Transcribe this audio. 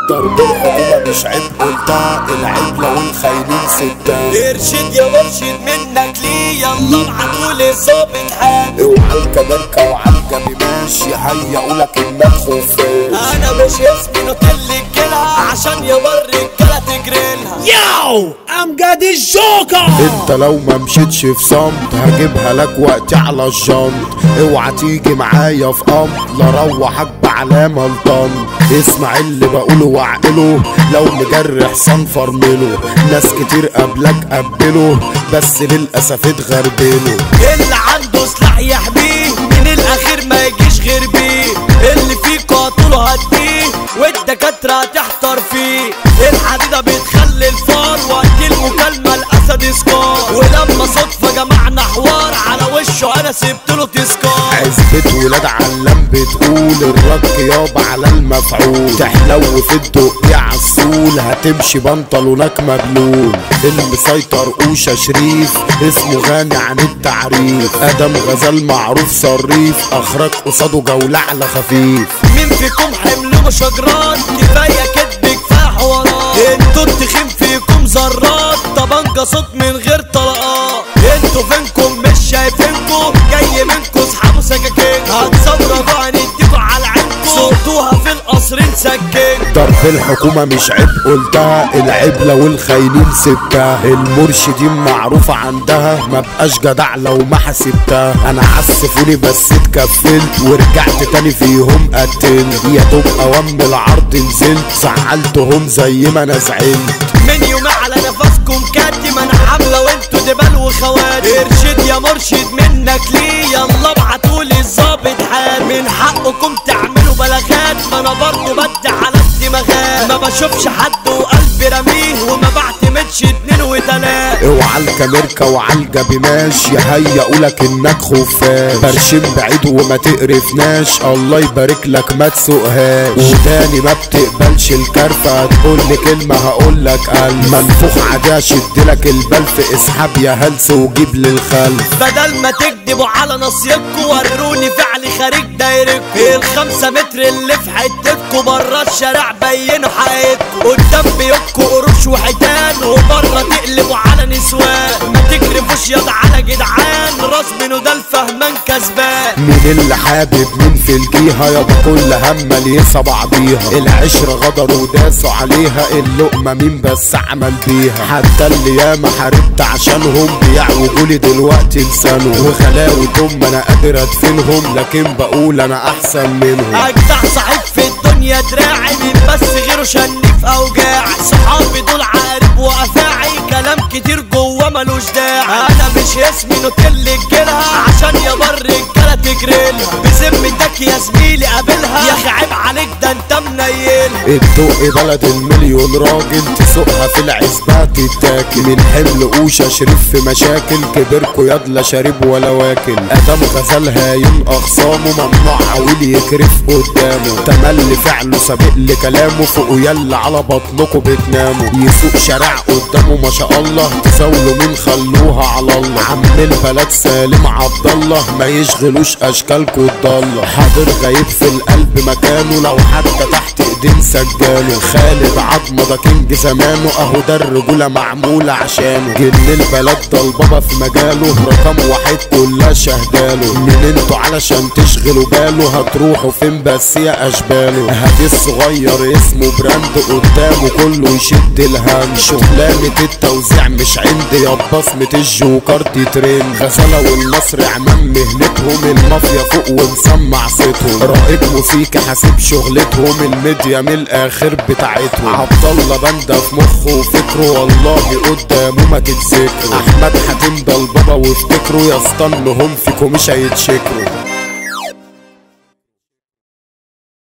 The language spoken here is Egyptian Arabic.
ضرب الحكومة مش عيب قلتها العيب لو الخاينين ستة ارشد يا مرشد منك ليه يلا ابعتولي ظابط حامي اوعى الكبركة وعالجة ماشي هيقولك انك خفاش انا مش اسمي نوتيل الجلها عشان يا بر الجلا تجريلها Yo, I'm got this joker. انت لو ما مشيتش في صمت هجيبها لك وقتي على الجنط اوعى تيجي معايا في امر لا روحك بعلامة الطن اسمع اللي بقوله واعقله لو مجرح صنفر منه ناس كتير قبلك قبله بس للاسف اتغربله اللي عنده سلاح يحميه من الاخير ما يجيش غير بيه اللي فيه قاتله هديه والدكاترة تحتار فيه الحديدة بتخلي الفار وقت المكالمة الاسد سكار ولما صدفة جمعنا حوار على وشه انا سبت له تذكار عزبة ولاد علام بتقول الرك يابا على المفعول تحلو في الدق عالسول هتمشي بنطلونك مبلول المسيطر اوشا شريف اسمه غني عن التعريف ادم غزال معروف صريف اخرج قصاده جولة على خفيف مين فيكم حمله مش جران كفايه كدب كفايه حوارات انتوا التخين فيكم ذرات طبنجة صوت من غير طلقات انتوا فينكم مش شايفينكم جاي منكم اصحابه سكاكين هتصوروا هنديكوا على عينكم صوتوها في القصر نسكن ضرب الحكومة مش عيب قلتها العيب لو الخاينين سبتها المرشدين معروفة عندها ما بقاش جدع لو ما حسبتها انا عسفوني بس اتكفلت ورجعت تاني فيهم قتلت يا دوب اوام العرض نزلت زعلتهم زي ما انا زعلت من يوم على نفسكم كاتم انا حامله وانتوا دبال وخواتم ارشد يا مرشد منك ليه يلا ابعتولي الظابط حال من حقكم تعملوا بلاغات ما انا برضه بدي على الدماغات ما بشوفش حد وقلبي رميه وما بعتمدش اتنين وتلات اوعى الكاميركا وعالجة بماشي هيقولك انك خفاش برشم بعيد وما تقرفناش الله يبارك لك ما تسوقهاش وتاني ما بتقبلش الكرفة هتقولي كلمة هقولك قلب منفوخ عادي اشدلك البلف اسحب يا هلس وجيب للخلف بدل ما تكدبوا على نصيبكم وروني فعلي خارج دايركم الخمسة متر اللي في حتتكم برا الشارع بينوا حقيقتكم قدام بيوتكم قروش وحيتان وبره تقلبوا على نسوان ما تكرفوش ياض على جدعان راس منه ده الفهمان كسبان مين اللي حابب مين في الجيهة يابا كل همة ليسا بعضيها العشرة غدروا وداسوا عليها اللقمة مين بس عمل بيها حتى اللي ياما حاربت عشانهم بيعوجوا لي دلوقتي لسانهم وخلاوتهم انا قادر ادفنهم لكن بقول انا احسن منهم اجدع صاحب في الدنيا دراعي مين بس غيره شني في اوجاعي صحابي دول عارف وافاعي كلام كتير جوه ملوش داعي انا مش اسمي نوتيل الجلها عشان يا بر الجلا تجريلها بذمتك يا زميلي قابلها يا اخي عيب عليك ده انت منيلها الدق بلد المليون راجل تسوقها في العزبة تتاكل من حمل قوشة شريف في مشاكل كبركوا ياض لا شارب ولا واكل ادم غزال هاين اخصامه ممنوع عويل يكرف قدامه تملي فعله سابق لكلامه فوقوا يلا على بطنكوا بتناموا يسوق شارع قدامه ما شاء الله تساولوا مين خلوها على الله عم البلد سالم عبد الله ما يشغلوش اشكالكوا الضالة حاضر غايب في القلب مكانه لو حتى تحت ايدين سجاله خالد عظمه ده كينج زمانه اهو ده الرجوله معموله عشانه جن البلد ده البابا في مجاله رقم واحد كلها شهداله من انتوا علشان تشغلوا باله هتروحوا فين بس يا اشباله هادي الصغير اسمه براند قدامه كله يشد الهم شغلانه التوزيع مش عندي يا بصمه الجوكر دي ترند غزاله والنصر عمام مهنتهم المافيا فوق ومسمع صيتهم رائد موسيقى حاسب شغلتهم الميديا من الاخر بتاعتهم عبد الله باندا في مخه وفكره والله قدامه ما تتذكروا احمد حاتم ده البابا وافتكروا يا اسطى انهم فيكم مش هيتشكروا